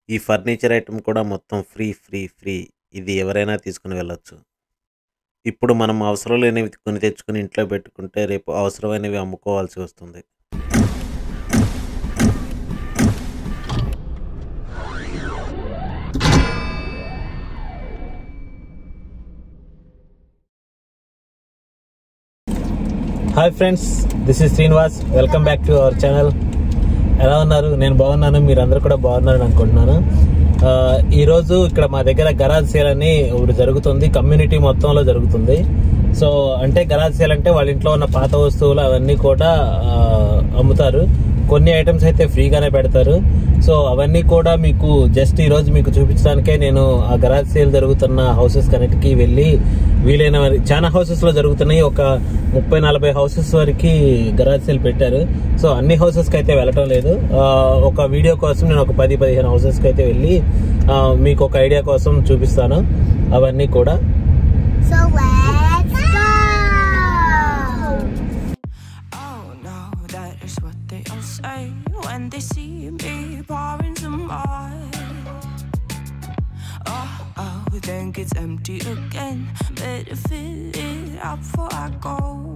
ఈ furniture item కూడా మొత్తం ఫ్రీ ఫ్రీ ఫ్రీ ఇది ఎవరైనా తీసుకుని వెళ్ళొచ్చు ఇప్పుడు మనం అవసరం లేనివి కొని తెచ్చుకొని ఇంట్లో పెట్టుకుంటే రేపు అవసరమైనవి అమ్ముకోవాల్సి వస్తుంది hi friends this is Srinivas welcome back to our channel ఎలా ఉన్నారు నేను బాగున్నాను మీరు అందరూ కూడా బాగున్నారని అనుకుంటున్నాను ఆ, ఈరోజు ఇక్కడ మా దగ్గర గరాజ్ సేల్ అని ఒకటి జరుగుతుంది కమ్యూనిటీ మొత్తంలో జరుగుతుంది సో అంటే గరాజ్ సేల్ అంటే వాళ్ళ ఇంట్లో ఉన్న పాత వస్తువులు అవన్నీ కూడా ఆ, అమ్ముతారు కొన్ని ఐటమ్స్ అయితే ఫ్రీగానే పెడతారు సో అవన్నీ కూడా మీకు జస్ట్ ఈ రోజు మీకు చూపించడానికే నేను ఆ గరాజ్ సేల్ జరుగుతున్న హౌసెస్ కన్నిటికి వెళ్ళి వీలైన వర- చాలా హౌసెస్ లో జరుగుతున్నాయి ఒక ముప్పై నలభై హౌసెస్ వరకు గరాజ్ సేల్ పెట్టారు సో అన్ని హౌసెస్ కి అయితే వెళ్ళటం లేదు ఆ, ఒక వీడియో కోసం నేను ఒక పది పదిహేను హౌసెస్ కి అయితే వెళ్ళి ఆ, మీకు ఒక ఐడియా కోసం చూపిస్తాను అవన్నీ కూడా So let's go! Oh no, that is what they all say when they see me pouring some wine. Oh, oh, think it's empty again. Better fill it up before I go.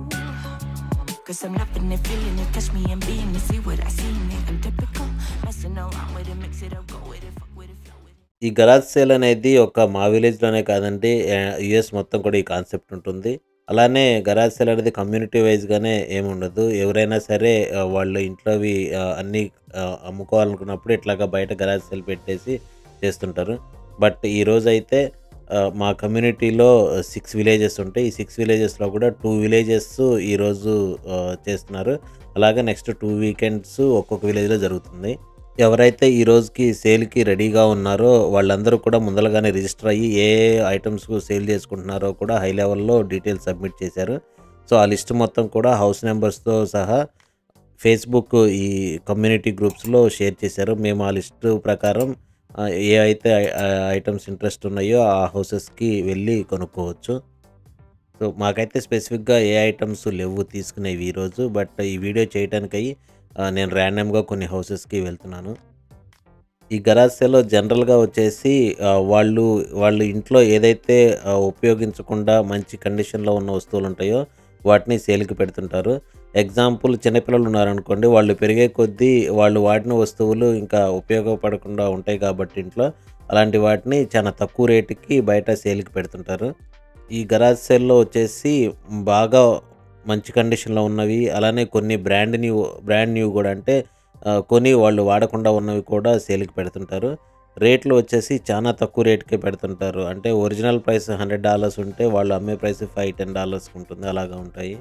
Cause I'm loving it, feeling it, touch me and being it, see what I seen it. I'm typical, messing around with it, mix it up, go with it, fuck with it, flow with it. ఈ garage sale అనేది ఒక మా విలేజ్లోనే కాదండి US మొత్తం కూడా ఈ concept ఉంటుంది అలానే గరాజ్ సేల్ అనేది కమ్యూనిటీ వైజ్గానే ఏముండదు ఎవరైనా సరే ఆ, వాళ్ళ ఇంట్లోవి ఆ, అన్నీ ఆ, అమ్ముకోవాలనుకున్నప్పుడు ఇట్లాగా బయట గరాజ్ సేల్ పెట్టేసి చేస్తుంటారు బట్ ఈరోజు అయితే ఆ, మా కమ్యూనిటీలో సిక్స్ విలేజెస్ ఉంటాయి ఈ సిక్స్ విలేజెస్లో కూడా టూ విలేజెస్ ఈరోజు ఆ, చేస్తున్నారు అలాగే నెక్స్ట్ టూ వీకెండ్స్ ఒక్కొక్క విలేజ్లో జరుగుతుంది ఎవరైతే ఈ రోజుకి సేల్కి రెడీగా ఉన్నారో వాళ్ళందరూ కూడా ముందరగానే రిజిస్టర్ అయ్యి ఏ ఐటమ్స్ సేల్ చేసుకుంటున్నారో కూడా హై లెవెల్లో డీటెయిల్స్ సబ్మిట్ చేశారు సో ఆ లిస్ట్ మొత్తం కూడా హౌస్ నెంబర్స్తో సహా ఫేస్బుక్ ఈ కమ్యూనిటీ గ్రూప్స్లో షేర్ చేశారు మేము ఆ లిస్ట్ ప్రకారం ఆ, ఏ అయితే ఐటమ్స్ ఇంట్రెస్ట్ ఉన్నాయో ఆ హౌసెస్కి వెళ్ళి కొనుక్కోవచ్చు సో మాకైతే స్పెసిఫిక్గా ఏ ఐటమ్స్ లేవు తీసుకునేవి ఈరోజు బట్ ఈ వీడియో చేయడానికై ఆ, నేను ర్యాండమ్గా కొన్ని హౌసెస్కి వెళ్తున్నాను ఈ గరాజ్ సేల్లో జనరల్గా వచ్చేసి ఆ, వాళ్ళు వాళ్ళు ఇంట్లో ఏదైతే ఆ, ఉపయోగించకుండా మంచి కండిషన్లో ఉన్న వస్తువులు ఉంటాయో వాటిని సేల్కి పెడుతుంటారు ఎగ్జాంపుల్ చిన్నపిల్లలు ఉన్నారనుకోండి వాళ్ళు పెరిగే కొద్దీ వాళ్ళు వాడిన వస్తువులు ఇంకా ఉపయోగపడకుండా ఉంటాయి కాబట్టి ఇంట్లో అలాంటి వాటిని చాలా తక్కువ రేటుకి బయట సేల్కి పెడుతుంటారు ఈ గరాజ్ సేల్లో వచ్చేసి బాగా మంచి కండిషన్లో ఉన్నవి అలానే కొన్ని బ్రాండ్ న్యూ బ్రాండ్ న్యూ కూడా అంటే ఆ, కొన్ని వాళ్ళు వాడకుండా ఉన్నవి కూడా సేల్కి పెడుతుంటారు రేట్లు వచ్చేసి చాలా తక్కువ రేట్కే పెడుతుంటారు అంటే ఒరిజినల్ ప్రైస్ హండ్రెడ్ డాలర్స్ ఉంటే వాళ్ళు అమ్మే ప్రైస్ ఫైవ్ టెన్ డాలర్స్ ఉంటుంది అలాగా ఉంటాయి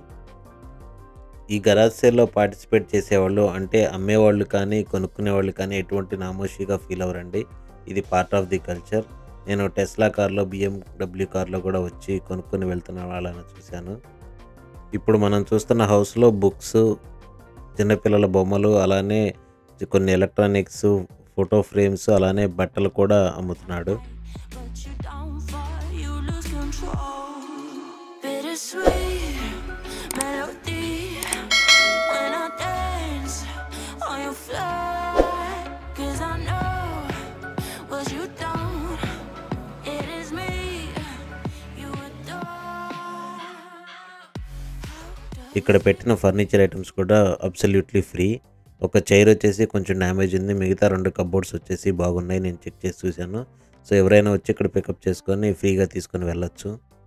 ఈ గరాజ్ సేల్లో పార్టిసిపేట్ చేసేవాళ్ళు అంటే అమ్మేవాళ్ళు కానీ కొనుక్కునేవాళ్ళు కానీ ఎటువంటి నామోషిగా ఫీల్ అవ్వరండి ఇది పార్ట్ ఆఫ్ ది కల్చర్ నేను టెస్లా కార్లో బిఎండబ్ల్యూ కార్లో కూడా వచ్చి కొనుక్కొని వెళ్తున్న వాళ్ళని చూశాను ఇప్పుడు మనం చూస్తున్న హౌస్లో బుక్స్ చిన్నపిల్లల బొమ్మలు అలానే కొన్ని ఎలక్ట్రానిక్స్ ఫోటో ఫ్రేమ్స్ అలానే బట్టలు కూడా అమ్ముతున్నాడు But you down for you lose control. Bittersweet melody when I dance on your flight. Cause I know what you don't. It is me you adore. ఇక్కడ పెట్టిన ఫర్నిచర్ ఐటమ్స్ కూడా absolutely free ఒక chair వచ్చేసి కొంచెం damage ఉంది మిగతా రెండు cupboards వచ్చేసి బాగున్నాయి నేను చెక్ చేసి చూశాను సో ఎవరైనా వచ్చి ఇక్కడ పికప్ చేసుకొని ఫ్రీగా తీసుకొని వెళ్ళొచ్చు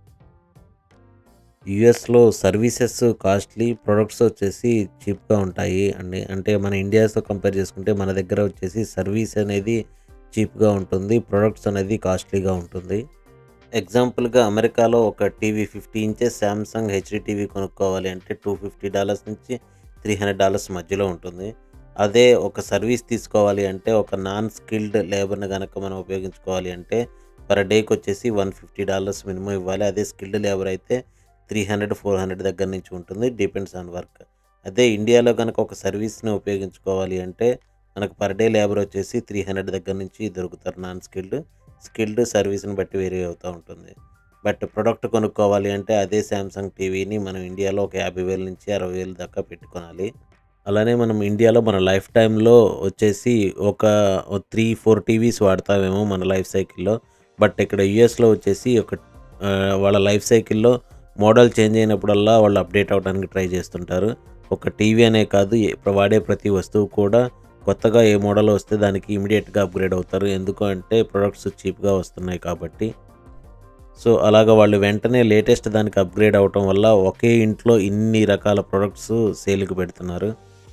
యుఎస్లో సర్వీసెస్ కాస్ట్లీ ప్రొడక్ట్స్ వచ్చేసి చీప్గా ఉంటాయి అండి అంటే మన ఇండియాతో కంపేర్ చేసుకుంటే మన దగ్గర వచ్చేసి సర్వీస్ అనేది చీప్గా ఉంటుంది ప్రొడక్ట్స్ అనేది కాస్ట్లీగా ఉంటుంది ఎగ్జాంపుల్గా అమెరికాలో ఒక TV fifty inches Samsung HD TV కొనుక్కోవాలి అంటే టూ ఫిఫ్టీ డాలర్స్ నుంచి త్రీ హండ్రెడ్ డాలర్స్ మధ్యలో ఉంటుంది అదే ఒక సర్వీస్ తీసుకోవాలి అంటే ఒక నాన్ స్కిల్డ్ లేబర్ని కనుక మనం ఉపయోగించుకోవాలి అంటే పర్ డేకి వచ్చేసి వన్ ఫిఫ్టీ డాలర్స్ మినిమం ఇవ్వాలి అదే స్కిల్డ్ లేబర్ అయితే త్రీ హండ్రెడ్ ఫోర్ హండ్రెడ్ దగ్గర నుంచి ఉంటుంది డిపెండ్స్ ఆన్ వర్క్ అదే ఇండియాలో కనుక ఒక సర్వీస్ని ఉపయోగించుకోవాలి అంటే మనకు పర్ డే లేబర్ వచ్చేసి త్రీ హండ్రెడ్ దగ్గర నుంచి దొరుకుతారు నాన్ స్కిల్డ్ స్కిల్డ్ సర్వీస్ని బట్టి వేరీ అవుతూ ఉంటుంది బట్ ప్రొడక్ట్ కొనుక్కోవాలి అంటే అదే శాంసంగ్ టీవీని మనం ఇండియాలో ఒక యాభై వేల నుంచి అరవై వేల దాకా పెట్టుకోవాలి అలానే మనం ఇండియాలో మన లైఫ్ టైంలో వచ్చేసి ఒక త్రీ ఫోర్ టీవీస్ వాడతామేమో మన లైఫ్ సైకిల్లో బట్ ఇక్కడ యుఎస్లో వచ్చేసి ఒక ఆ, వాళ్ళ లైఫ్ సైకిల్లో మోడల్ చేంజ్ అయినప్పుడల్లా వాళ్ళు అప్డేట్ అవ్వడానికి ట్రై చేస్తుంటారు ఒక టీవీ అనే కాదు ఏ- వాడే ప్రతి వస్తువు కూడా కొత్తగా ఏ మోడల్ వస్తే దానికి ఇమీడియట్గా అప్గ్రేడ్ అవుతారు ఎందుకు అంటే ప్రొడక్ట్స్ చీప్గా వస్తున్నాయి కాబట్టి సో అలాగ వాళ్ళు వెంటనే లేటెస్ట్ దానికి అప్గ్రేడ్ అవటం వల్ల ఒకే ఇంట్లో ఇన్ని రకాల ప్రొడక్ట్స్ సేల్కి పెడుతున్నారు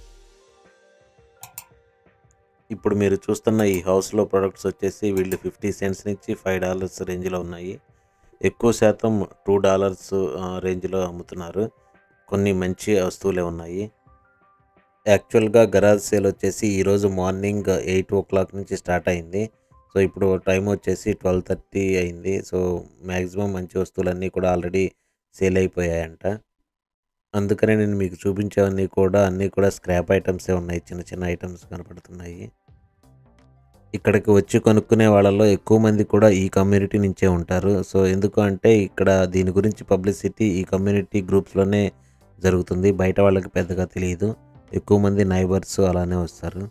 ఇప్పుడు మీరు చూస్తున్న ఈ హౌస్లో ప్రొడక్ట్స్ వచ్చేసి వీళ్ళు ఫిఫ్టీ సెంట్స్ నుంచి ఫైవ్ డాలర్స్ రేంజ్లో ఉన్నాయి ఎక్కువ శాతం టూ డాలర్స్ రేంజ్లో అమ్ముతున్నారు కొన్ని మంచి వస్తువులే ఉన్నాయి యాక్చువల్గా గరాజ్ సేల్ వచ్చేసి ఈరోజు మార్నింగ్ ఎయిట్ ఓ క్లాక్ నుంచి స్టార్ట్ అయింది సో ఇప్పుడు టైం వచ్చేసి ట్వెల్వ్ థర్టీ అయింది సో మ్యాక్సిమం మంచి వస్తువులన్నీ కూడా ఆల్రెడీ సేల్ అయిపోయాయంట అందుకనే నేను మీకు చూపించేవన్నీ కూడా అన్నీ కూడా స్క్రాప్ ఐటమ్సే ఉన్నాయి చిన్న చిన్న ఐటమ్స్ కనపడుతున్నాయి ఇక్కడికి వచ్చి కొనుక్కునే వాళ్ళలో ఎక్కువ మంది కూడా ఈ కమ్యూనిటీ నుంచే ఉంటారు సో ఎందుకు అంటే ఇక్కడ దీని గురించి పబ్లిసిటీ ఈ కమ్యూనిటీ గ్రూప్స్లోనే జరుగుతుంది బయట వాళ్ళకి పెద్దగా తెలియదు ఎక్కువ మంది నైబర్స్ అలానే వస్తారు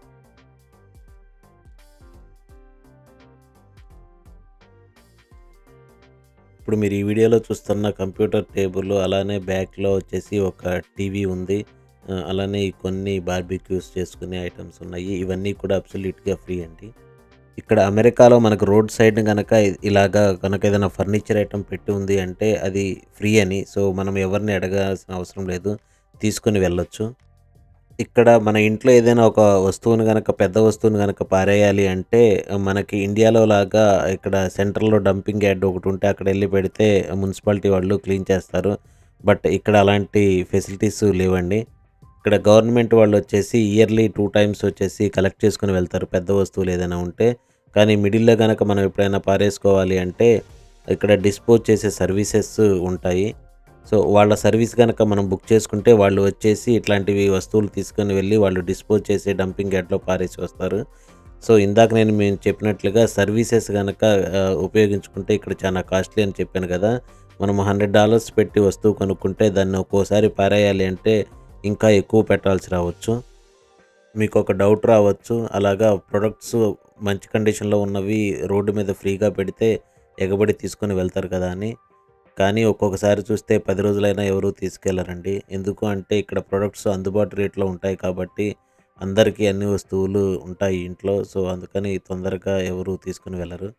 ఇప్పుడు మీరు ఈ వీడియోలో చూస్తున్న కంప్యూటర్ టేబుల్ అలానే బ్యాక్లో వచ్చేసి ఒక టీవీ ఉంది ఆ, అలానే ఈ కొన్ని బార్బిక్యూస్ చేసుకునే ఐటమ్స్ ఉన్నాయి ఇవన్నీ కూడా అబ్సల్యూట్గా ఫ్రీ అండి ఇక్కడ అమెరికాలో మనకు రోడ్ సైడ్ కనుక ఇలాగా కనుక ఏదైనా ఫర్నిచర్ ఐటమ్ పెట్టి ఉంది అంటే అది ఫ్రీ అని సో మనం ఎవరిని అడగాల్సిన అవసరం లేదు తీసుకుని వెళ్ళొచ్చు ఇక్కడ మన ఇంట్లో ఏదైనా ఒక వస్తువుని కనుక పెద్ద వస్తువుని కనుక పారేయాలి అంటే మనకి ఇండియాలో లాగా ఇక్కడ సెంట్రల్లో డంపింగ్ యార్డ్ ఒకటి ఉంటే అక్కడ వెళ్ళి పెడితే మున్సిపాలిటీ వాళ్ళు క్లీన్ చేస్తారు బట్ ఇక్కడ అలాంటి ఫెసిలిటీస్ లేవండి ఇక్కడ గవర్నమెంట్ వాళ్ళు వచ్చేసి ఇయర్లీ టూ టైమ్స్ వచ్చేసి కలెక్ట్ చేసుకుని వెళ్తారు పెద్ద వస్తువులు ఏదైనా ఉంటే కానీ మిడిల్లో కనుక మనం ఎప్పుడైనా పారేసుకోవాలి అంటే ఇక్కడ డిస్పోజ్ చేసే సర్వీసెస్ ఉంటాయి సో వాళ్ళ సర్వీస్ కనుక మనం బుక్ చేసుకుంటే వాళ్ళు వచ్చేసి ఇట్లాంటివి వస్తువులు తీసుకొని వెళ్ళి వాళ్ళు డిస్పోజ్ చేసే డంపింగ్ యార్డ్లో పారేసి వస్తారు సో ఇందాక నేను మేము చెప్పినట్లుగా సర్వీసెస్ కనుక ఆ, ఉపయోగించుకుంటే ఇక్కడ చాలా కాస్ట్లీ అని చెప్పాను కదా మనం హండ్రెడ్ డాలర్స్ పెట్టి వస్తువు కొనుక్కుంటే దాన్ని ఒక్కోసారి పారేయాలి అంటే ఇంకా ఎక్కువ పెట్టాల్సి రావచ్చు మీకు ఒక డౌట్ రావచ్చు అలాగా ప్రొడక్ట్స్ మంచి కండిషన్లో ఉన్నవి రోడ్డు మీద ఫ్రీగా పెడితే ఎగబడి తీసుకొని వెళ్తారు కదా అని కానీ ఒక్కొక్కసారి చూస్తే పది రోజులైనా ఎవరు తీసుకెళ్లరండి ఎందుకు అంటే ఇక్కడ ప్రొడక్ట్స్ అందుబాటు రేట్లో ఉంటాయి కాబట్టి అందరికీ అన్ని వస్తువులు ఉంటాయి ఇంట్లో సో అందుకని తొందరగా ఎవరు తీసుకుని వెళ్ళరు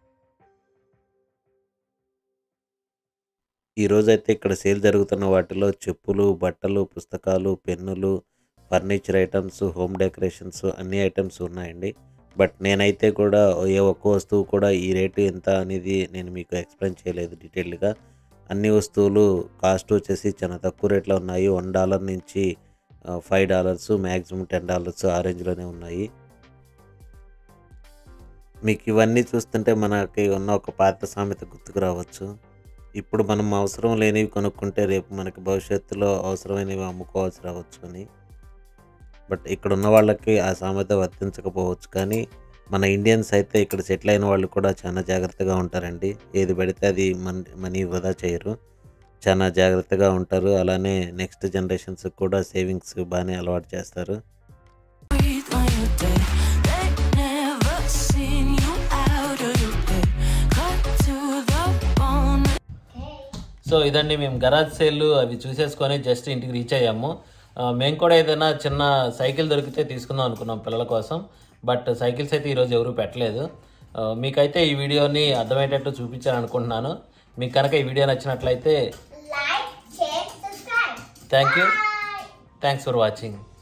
ఈరోజైతే ఇక్కడ సేల్ జరుగుతున్న వాటిలో చెప్పులు బట్టలు పుస్తకాలు పెన్నులు ఫర్నిచర్ ఐటమ్స్ హోమ్ డెకరేషన్స్ అన్ని ఐటమ్స్ ఉన్నాయండి బట్ నేనైతే కూడా ఏ ఒక్క వస్తువు కూడా ఈ రేటు ఎంత అనేది నేను మీకు ఎక్స్ప్లెయిన్ చేయలేదు డీటెయిల్డ్గా అన్ని వస్తువులు కాస్ట్ వచ్చేసి చాలా తక్కువ రేట్లో ఉన్నాయి వన్ డాలర్ నుంచి five dollars maximum ten dollars ఆ రేంజ్లోనే ఉన్నాయి మీకు ఇవన్నీ చూస్తుంటే మనకి ఉన్న ఒక పాత సామెత గుర్తుకు రావచ్చు ఇప్పుడు మనం అవసరం లేనివి కొనుక్కుంటే రేపు మనకి భవిష్యత్తులో అవసరమైనవి అమ్ముకోవాల్సి రావచ్చు అని బట్ ఇక్కడ ఉన్న వాళ్ళకి ఆ సామెత వర్తించకపోవచ్చు కానీ మన ఇండియన్స్ అయితే ఇక్కడ సెటిల్ అయిన వాళ్ళు కూడా చాలా జాగ్రత్తగా ఉంటారండి ఏది పెడితే అది మన్ మనీ వృధా చేయరు చాలా జాగ్రత్తగా ఉంటారు అలానే నెక్స్ట్ జనరేషన్స్ కూడా సేవింగ్స్ బాగానే అలవాటు చేస్తారు breathe when you're dead. They never seen you out of your bed. Cut to the bone. So ఇదండి మేము గరాజ్ సేల్ అవి చూసేసుకొని జస్ట్ ఇంటికి రీచ్ అయ్యాము ఆ, మేము కూడా ఏదైనా చిన్న సైకిల్ దొరికితే తీసుకుందాం అనుకున్నాం పిల్లల కోసం బట్ సైకిల్స్ అయితే ఈరోజు ఎవరు పెట్టలేదు ఆ, మీకైతే ఈ వీడియోని అర్థమయ్యేటట్టు చూపించాను అనుకుంటున్నాను మీకు కనుక ఈ వీడియో నచ్చినట్లయితే Like, share, subscribe. Thank you Bye. Thanks for watching